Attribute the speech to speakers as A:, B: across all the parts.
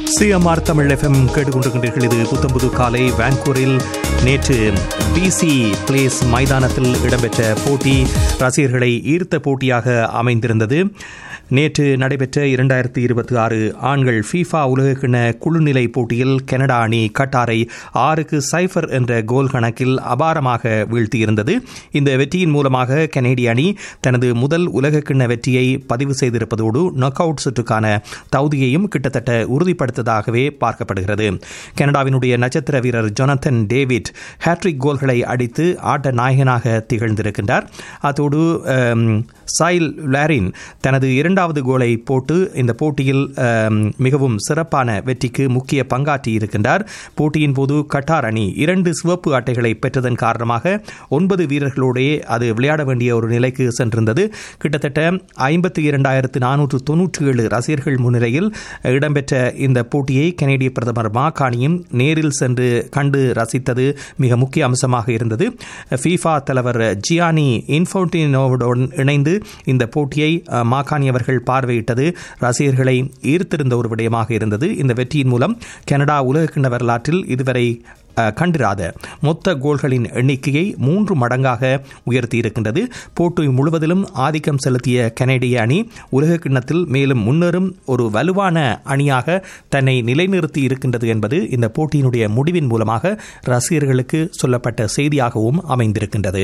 A: CMR Tamil FM கேட்டுக்கொண்டிருக்கின்றீர்கள் இது புத்தம்புது காலை வான்கூரில் நேற்று பிசி பிளேஸ் மைதானத்தில் இடம்பெற்ற போட்டி ரசிகர்களை ஈர்த்த போட்டியாக அமைந்திருந்தது நேற்று நடைபெற்ற இரண்டாயிரத்தி இருபத்தி ஆறு ஆண்கள் ஃபீஃபா உலகக்கிண குழுநிலை போட்டியில் கனடா அணி கட்டாரை ஆறுக்கு சைஃபர் என்ற கோல் கணக்கில் அபாரமாக வீழ்த்தியிருந்தது இந்த வெற்றியின் மூலமாக கனேடிய அணி தனது முதல் உலகக்கிண்ண வெற்றியை பதிவு செய்திருப்பதோடு நாக் அவுட் சுற்றுக்கான தகுதியையும் கிட்டத்தட்ட உறுதிப்படுத்ததாகவே பார்க்கப்படுகிறது கனடாவினுடைய நட்சத்திர வீரர் ஜொனத்தன் டேவிட் ஹேட்ரிக் கோல்களை அடித்து ஆட்ட நாயகனாக திகழ்ந்திருக்கின்றார் அத்தோடு சாயில் லாரின் தனது இரண்டாவது கோலை போட்டு இந்த போட்டியில் மிகவும் சிறப்பான வெற்றிக்கு முக்கிய பங்காற்றி இருக்கின்றார் போட்டியின் போது கட்டார் அணி இரண்டு சிவப்பு அட்டைகளை பெற்றதன் காரணமாக ஒன்பது வீரர்களோடே அது விளையாட வேண்டிய ஒரு நிலைக்கு சென்றிருந்தது கிட்டத்தட்ட ஐம்பத்தி இரண்டாயிரத்து நானூற்று தொன்னூற்றி ஏழு ரசிகர்கள் முன்னிலையில் இடம்பெற்ற இந்த போட்டியை கனேடிய பிரதமர் மாகாணியும் நேரில் சென்று கண்டு ரசித்தது மிக முக்கிய அம்சமாக இருந்தது ஃபீஃபா தலைவர் ஜியானி இன்ஃபோட்டினோவுடன் இணைந்து இந்த போட்டியை மாகாணி அவர்கள் பார்வையிட்டது ரசிகர்களை ஈர்த்திருந்த ஒரு விடயமாக இருந்தது இந்த வெற்றியின் மூலம் கனடா உலகக்கிண்ண வரலாற்றில் இதுவரை கண்டிராத மொத்த கோல்களின் எண்ணிக்கையை மூன்று மடங்காக உயர்த்தியிருக்கின்றது போட்டி முழுவதிலும் ஆதிக்கம் செலுத்திய கனேடிய அணி உலக கிண்ணத்தில் மேலும் முன்னேறும் ஒரு வலுவான அணியாக தன்னை நிலைநிறுத்தி இருக்கின்றது என்பது இந்த போட்டியினுடைய முடிவின் மூலமாக ரசிகர்களுக்கு சொல்லப்பட்ட செய்தியாகவும் அமைந்திருக்கின்றது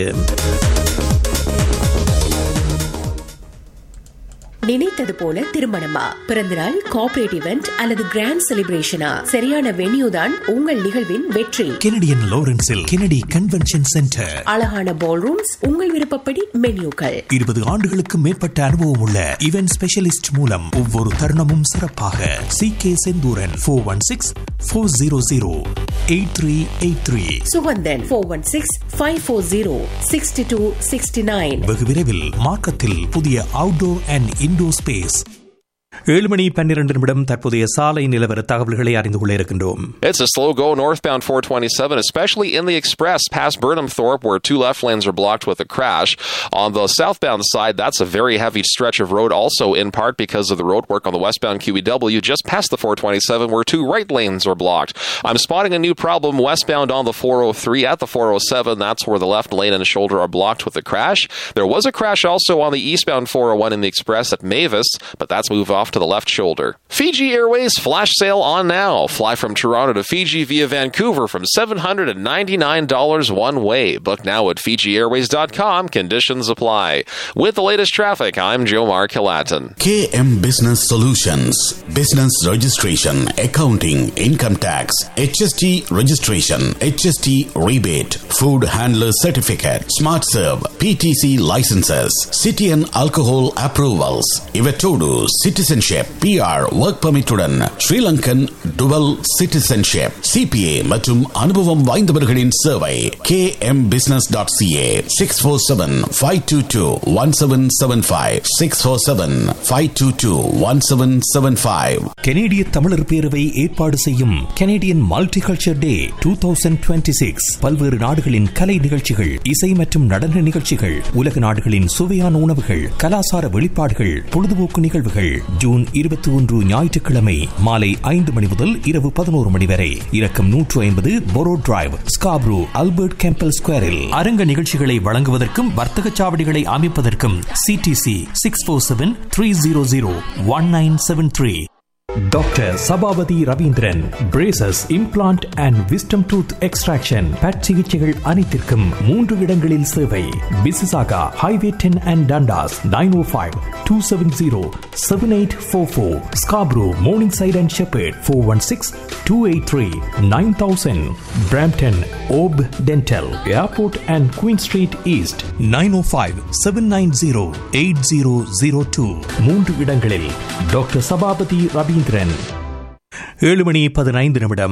B: நினைத்தது போல திருமணமா பிறந்தநாள் கார்பரேட் இவெண்ட் அல்லது கிராண்ட் செலிப்ரேஷனா சரியான வென்யூ தான் உங்கள் நிகழ்வின் வெற்றி
C: கெனடியன் லாரன்ஸில் கெனடி கன்வென்ஷன் சென்டர்
B: அழகான பால் ரூம்ஸ் உங்கள் விருப்பப்படி மென்யூக்கள்
C: இருபது ஆண்டுகளுக்கு மேற்பட்ட அனுபவம் உள்ள இவென்ட் ஸ்பெஷலிஸ்ட் மூலம் ஒவ்வொரு தருணமும் சிறப்பாக C K Senthuran four one six four zero zero eight three eight three
B: Sukanthan four one six five four zero sixty two sixty nine
C: வெகு விரைவில் மார்க்கத்தில் புதிய அவுட்டோர் அண்ட் இன்டோர் ஸ்பேஸ்
A: ஏழு மணி பன்னிரண்டு நிமிடம் தற்போதைய சாலை நிலவர தகவல்களை அறிந்து கொள்ள இருக்கின்றோம்
D: It's a slow go northbound 427, especially in the express past Burnham Thorpe, where two left lanes are blocked with a crash. On the southbound side, that's a very heavy stretch of road, also in part because of the road work on the westbound QEW just past the 427, where two right lanes are blocked. I'm spotting a new problem westbound on the 403 at the 407. That's where the left lane and shoulder are blocked with a crash. There was a crash also on the eastbound 401 in the express at Mavis, but that's moved off to the left shoulder. Fiji Airways flash sale on now. Fly from Toronto to Fiji via Vancouver from $799 one way. Book now at FijiAirways.com. Conditions apply. With the latest traffic, I'm Joe Mark Hilatin.
E: KM Business Solutions. Business registration, accounting, income tax, HST registration, HST rebate, food handler certificate, smart serve, PTC licenses, city and alcohol approvals, Ivetodu citizenship, PR work permit உடன் Sri Lankan twelve citizenship CPA மற்றும் அனுபவம் வாய்ந்தவர்களின் சேவை K M business dot CA six four seven five two two one seven seven five six four seven five two two one seven seven five
C: கெனேடிய தமிழர் பேரவை ஏற்பாடு செய்யும் Canadian multiculture day two thousand twenty six பல்வேறு நாடுகளின் கலை நிகழ்ச்சிகள் இசை மற்றும் நடன நிகழ்ச்சிகள் உலக நாடுகளின் சுவையான உணவுகள் கலாசார வெளிப்பாடுகள் பொழுதுபோக்கு நிகழ்வுகள் ஜூன் இருபத்தி ஒன்று ஞாயிற்றுக்கிழமை மாலை ஐந்து மணி முதல் இரவு பதினோரு மணி வரை இறக்கம் நூற்று ஐம்பது borough drive Scarborough Albert Campbell ஸ்கொயரில் அரங்க நிகழ்ச்சிகளை வழங்குவதற்கும் வர்த்தக சாவடிகளை அமைப்பதற்கும் CDC six four seven three zero zero one nine seven three doctor Sabapathy Ravindran braces implant and wisdom tooth extraction பட் சிகிச்சைகள் அனைத்திற்கும் மூன்று இடங்களில் சேவை Mississauga highway ten and Dundas nine O five two seven zero seven eight four four Scarborough Morningside and Sheppard four one six two eight three nine thousand Brampton ஓப் dental airport and Queen Street East nine O five seven nine zero eight zero zero two மூன்று இடங்களில் doctor Sabapathy Ravindran
A: ஏழு மணி பதினைந்து நிமிடம்